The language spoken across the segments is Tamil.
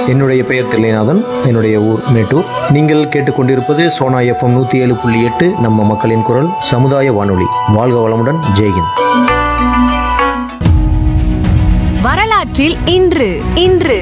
என்னுடைய பெயர் தில்லைநாதன் என்னுடைய ஊர் மேட்டூர் நீங்கள் கேட்டுக்கொண்டிருப்பது சோனா எஃப்எம் நூற்றி ஏழு புள்ளி எட்டு நம்ம மக்களின் குரல் சமுதாய வானொலி வாழ்க வளமுடன் ஜெய்ஹிந்த் வரலாற்றில் இன்று இன்று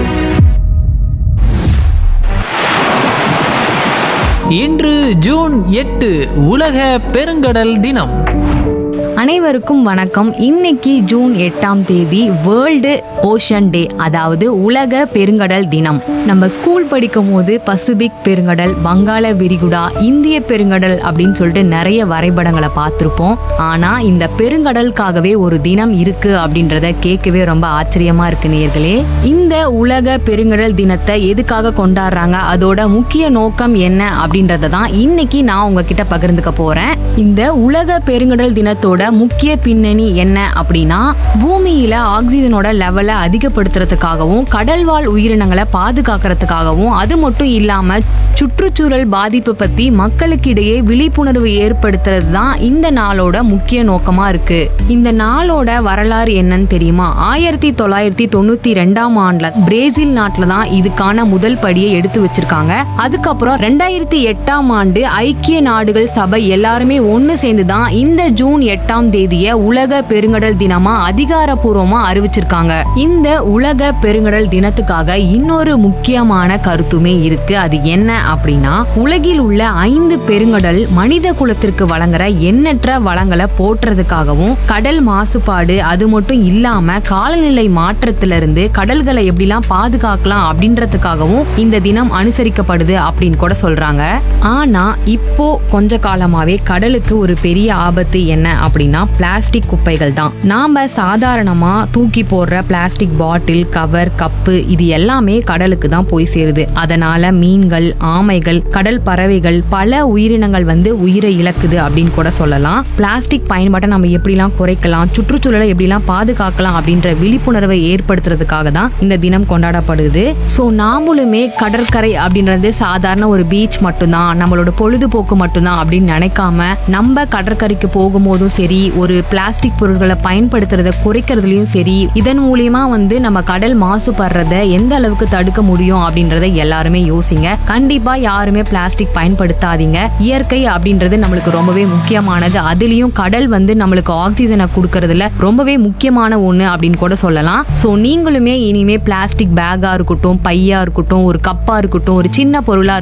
இன்று ஜூன் எட்டு உலக பெருங்கடல் தினம் அனைவருக்கும் வணக்கம் இன்னைக்கு ஜூன் எட்டாம் தேதி வேர்ல்டு ஓஷன் டே அதாவது உலக பெருங்கடல் தினம் நம்ம ஸ்கூல் படிக்கும் போது பசிபிக் பெருங்கடல் வங்காள விரிகுடா இந்திய பெருங்கடல் அப்படின்னு சொல்லிட்டு நிறைய வரைபடங்களை பார்த்துருப்போம் ஆனா இந்த பெருங்கடலுக்காகவே ஒரு தினம் இருக்கு அப்படின்றத கேட்கவே ரொம்ப ஆச்சரியமா இருக்கு நேர்களே இந்த உலக பெருங்கடல் தினத்தை எதுக்காக கொண்டாடுறாங்க அதோட முக்கிய நோக்கம் என்ன அப்படின்றத தான் இன்னைக்கு நான் உங்ககிட்ட பகிர்ந்துக்க போறேன் இந்த உலக பெருங்கடல் தினத்தோட முக்கிய பின்னணி என்ன அப்படின்னா பூமியில ஆக்சிஜனோட லெவலை அதிகப்படுத்துறதுக்காகவும் கடல்வாழ் உயிரினங்களை பாதுகாக்கிறதுக்காகவும் அது மட்டும் இல்லாம சுற்றுச்சூழல் பாதிப்பு பத்தி மக்களுக்கிடையே விழிப்புணர்வு ஏற்படுத்துறது தான் இந்த நாளோட முக்கிய நோக்கமா இருக்கு இந்த நாளோட வரலாறு என்னன்னு தெரியுமா ஆயிரத்தி தொள்ளாயிரத்தி தொண்ணூத்தி ரெண்டாம் ஆண்டுல பிரேசில் நாட்டுல தான் இதுக்கான முதல் படியை எடுத்து வச்சிருக்காங்க அதுக்கப்புறம் ரெண்டாயிரத்தி எட்டாம் ஆண்டு ஐக்கிய நாடுகள் சபை எல்லாருமே ஒன்னு சேர்ந்து தான் இந்த ஜூன் எட்டாம் தேதிய உலக பெருங்கடல் தினமா அதிகாரப்பூர்வமா அறிவிச்சிருக்காங்க இந்த உலக பெருங்கடல் தினத்துக்காக இன்னொரு முக்கியமான கருத்துமே இருக்கு அது என்ன அப்படின்னா உலகில் உள்ள ஐந்து பெருங்கடல் மனித குலத்திற்கு வழங்குற எண்ணற்ற வளங்களை போற்றுறதுக்காகவும் கடல் மாசுபாடு அது மட்டும் இல்லாம காலநிலை மாற்றத்திலிருந்து கடல்களை எப்படிலாம் பாதுகாக்கலாம் அப்படின்றதுக்காகவும் இந்த தினம் அனுசரிக்கப்படுது அப்படின்னு கூட சொல்றாங்க ஆனா இப்போ கொஞ்ச காலமாவே கடலுக்கு ஒரு பெரிய ஆபத்து என்ன அப்படின்னா பிளாஸ்டிக் குப்பைகள் தான் நாம சாதாரணமா தூக்கி போடுற பிளாஸ்டிக் பாட்டில் கவர் கப்பு இது எல்லாமே கடலுக்கு தான் போய் சேருது அதனால மீன்கள் ஆமைகள் கடல் பறவைகள் பல உயிரினங்கள் வந்து உயிரை இழக்குது அப்படின்னு கூட சொல்லலாம் பிளாஸ்டிக் பயன்பாட்டை நம்ம எப்படிலாம் குறைக்கலாம் சுற்றுச்சூழலை எப்படிலாம் பாதுகாக்கலாம் அப்படின்ற விழிப்புணர்வை ஏற்படுத்துறதுக்காக தான் இந்த தினம் கொண்டாடப்படுது ஸோ நாமளுமே கடற்கரை அப்படின்றது சாதாரண ஒரு பீச் மட்டும்தான் நம்மளோட பொழுதுபோக்கு மட்டும்தான் அப்படின்னு நினைக்காம நம்ம கடற்கரைக்கு போகும்போதும் சரி ஒரு பிளாஸ்டிக் பொருட்களை பயன்படுத்துறத குறைக்கிறதுலயும் சரி இதன் மூலியமா வந்து நம்ம கடல் மாசுபடுறத எந்த அளவுக்கு தடுக்க முடியும் அப்படின்றத எல்லாருமே யோசிங்க கண்டிப்பா யாருமே பிளாஸ்டிக் பயன்படுத்தாதீங்க இயற்கை அப்படின்றது நம்மளுக்கு ரொம்பவே முக்கியமானது அதுலயும் கடல் வந்து நம்மளுக்கு ஆக்சிஜனை கொடுக்கறதுல ரொம்பவே முக்கியமான ஒண்ணு அப்படின்னு கூட சொல்லலாம் சோ நீங்களுமே இனிமே பிளாஸ்டிக் பேக்கா இருக்கட்டும் பையா இருக்கட்டும் ஒரு கப்பா இருக்கட்டும் ஒரு சின்ன பொருளா